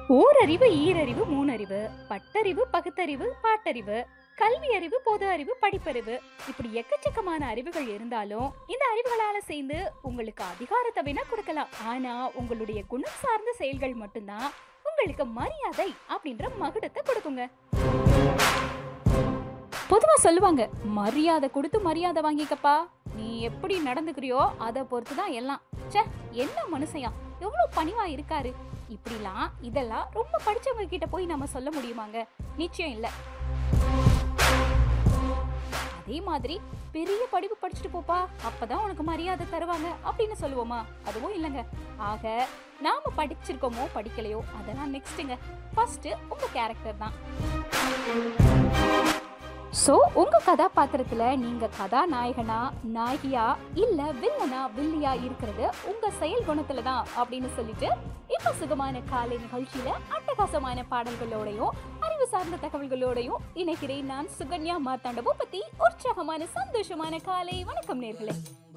ஓரறிவு ஈரறிவு மூணறிவு பட்டறிவு பகுத்தறிவு பாட்டறிவு கல்வி அறிவு பொது அறிவு படிப்பறிவு இப்படி எக்கச்சக்கமான அறிவுகள் இருந்தாலும் இந்த அறிவுகளால சேர்ந்து உங்களுக்கு அதிகாரத்தை வேணா கொடுக்கலாம் ஆனா உங்களுடைய குணம் சார்ந்த செயல்கள் மட்டும்தான் உங்களுக்கு மரியாதை அப்படின்ற மகுடத்தை கொடுக்குங்க பொதுவா சொல்லுவாங்க மரியாதை கொடுத்து மரியாதை வாங்கிக்கப்பா நீ எப்படி நடந்துக்கிறியோ அதை பொறுத்து தான் எல்லாம் ச்சே என்ன மனுஷயா எவ்வளவு பணிவா இருக்காரு இப்படிலாம் இதெல்லாம் ரொம்ப படிச்சவங்க கிட்ட போய் நம்ம சொல்ல முடியுமாங்க நிச்சயம் இல்ல அதே மாதிரி பெரிய படிப்பு படிச்சுட்டு போப்பா அப்பதான் உனக்கு மரியாதை தருவாங்க அப்படின்னு சொல்லுவோமா அதுவும் இல்லைங்க ஆக நாம படிச்சிருக்கோமோ படிக்கலையோ அதெல்லாம் நெக்ஸ்ட்டுங்க ஃபர்ஸ்ட் உங்க கேரக்டர் தான் ஸோ உங்க கதாபாத்திரத்துல நீங்க கதாநாயகனா நாயகியா இல்ல வில்லனா வில்லியா இருக்கிறது உங்க செயல் குணத்துல தான் அப்படின்னு சொல்லிட்டு இப்ப சுகமான காலை நிகழ்ச்சியில அட்டகாசமான பாடல்களோடையும் அறிவு சார்ந்த தகவல்களோடையும் இணைக்கிறேன் நான் சுகன்யா மார்த்தாண்ட பூபதி உற்சாகமான சந்தோஷமான காலை வணக்கம் நேர்களே